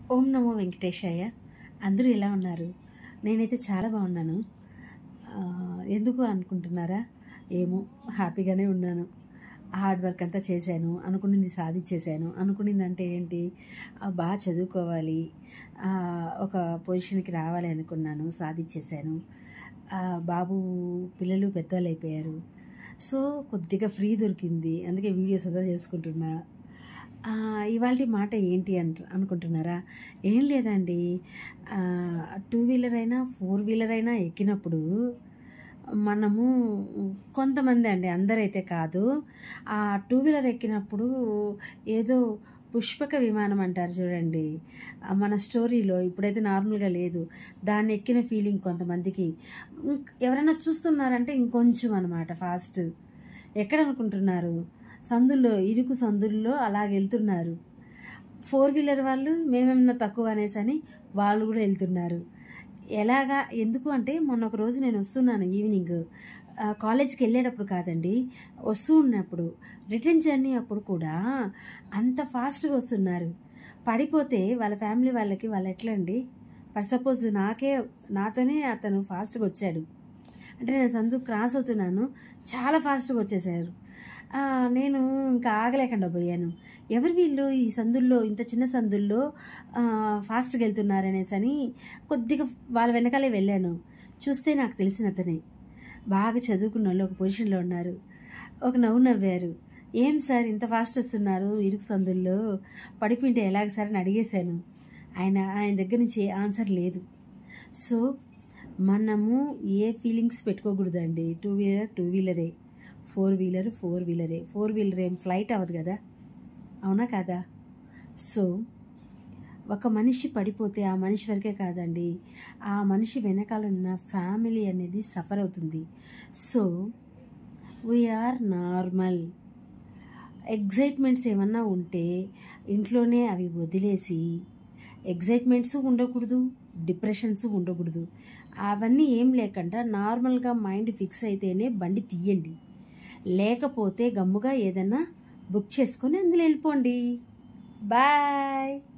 ఓం నమో వెంకటేశాయ అందరూ ఎలా ఉన్నారు నేనైతే చాలా బాగున్నాను ఆ, ఎందుకు అనుకుంటున్నారా ఏమో హ్యాపీగానే ఉన్నాను హార్డ్ వర్క్ అంతా చేశాను అనుకున్నది సాధించేశాను అనుకున్నది అంటే ఏంటి ఆ, బాగా చదువుకోవాలి ఆ, ఒక పొజిషన్కి రావాలి అనుకున్నాను సాధించేశాను ఆ, బాబు పిల్లలు పెద్దవాళ్ళు అయిపోయారు సో కొద్దిగా ఫ్రీ దొరికింది అందుకే వీడియోస్ అంతా చేసుకుంటున్నా ఇవాళ మాట ఏంటి అంట అనుకుంటున్నారా ఏం లేదండి టూ వీలర్ అయినా ఫోర్ వీలర్ అయినా ఎక్కినప్పుడు మనము కొంతమంది అండి అందరైతే కాదు ఆ టూ వీలర్ ఎక్కినప్పుడు ఏదో పుష్పక విమానం అంటారు చూడండి ఆ మన స్టోరీలో ఇప్పుడైతే నార్మల్గా లేదు దాన్ని ఎక్కిన ఫీలింగ్ కొంతమందికి ఇంక్ ఎవరైనా చూస్తున్నారంటే ఇంకొంచెం అనమాట ఫాస్ట్ ఎక్కడ అనుకుంటున్నారు సందుల్లో ఇరుకు సందుల్లో అలాగ వెళ్తున్నారు ఫోర్ వీలర్ వాళ్ళు మేమేమన్నా తక్కువ అనేసి అని వాళ్ళు కూడా వెళ్తున్నారు ఎలాగా ఎందుకు అంటే మొన్న ఒక రోజు నేను వస్తున్నాను ఈవినింగ్ ఆ, కాలేజ్కి వెళ్ళేటప్పుడు కాదండి వస్తూ ఉన్నప్పుడు రిటర్న్ జర్నీ అప్పుడు కూడా అంత ఫాస్ట్గా వస్తున్నారు పడిపోతే వాళ్ళ ఫ్యామిలీ వాళ్ళకి వాళ్ళు ఎట్లా అండి ఫర్ సపోజ్ నాకే నాతోనే అతను ఫాస్ట్గా వచ్చాడు అంటే నేను సందు క్రాస్ అవుతున్నాను చాలా ఫాస్ట్గా వచ్చేసారు ఆ, నేను ఇంకా ఆగలేకుండా పోయాను ఎవరు వీళ్ళు ఈ సందుల్లో ఇంత చిన్న సందుల్లో ఆ, ఫాస్ట్గా వెళ్తున్నారు అనేసి అని కొద్దిగా వాళ్ళ వెనకాలే వెళ్ళాను చూస్తే నాకు తెలిసిన అతనే బాగా చదువుకున్న వాళ్ళు ఒక పొజిషన్లో ఉన్నారు ఒక నవ్వు నవ్వారు ఏం సార్ ఇంత ఫాస్ట్ వస్తున్నారు ఇరుకు సందుల్లో పడిపోయింటే ఎలాగ సార్ అని అడిగేశాను ఆయన ఆయన దగ్గర నుంచి ఏ ఆన్సర్ లేదు సో మనము ఏ ఫీలింగ్స్ పెట్టుకోకూడదండి టూ వీలర్ టూ వీలరే ఫోర్ వీలర్ ఫోర్ వీలరే ఫోర్ వీలర్ ఏం ఫ్లైట్ అవ్వదు కదా అవునా కాదా సో ఒక మనిషి పడిపోతే ఆ మనిషి వరకే కాదండి ఆ మనిషి వెనకాల ఉన్న ఫ్యామిలీ అనేది సఫర్ అవుతుంది సో వీఆర్ నార్మల్ ఎగ్జైట్మెంట్స్ ఏమన్నా ఉంటే ఇంట్లోనే అవి వదిలేసి ఎగ్జైట్మెంట్స్ ఉండకూడదు డిప్రెషన్స్ ఉండకూడదు అవన్నీ ఏం లేకుండా నార్మల్గా మైండ్ ఫిక్స్ అయితేనే బండి తీయండి లేకపోతే గమ్ముగా ఏదైనా బుక్ చేసుకొని అందులో వెళ్ళిపోండి బాయ్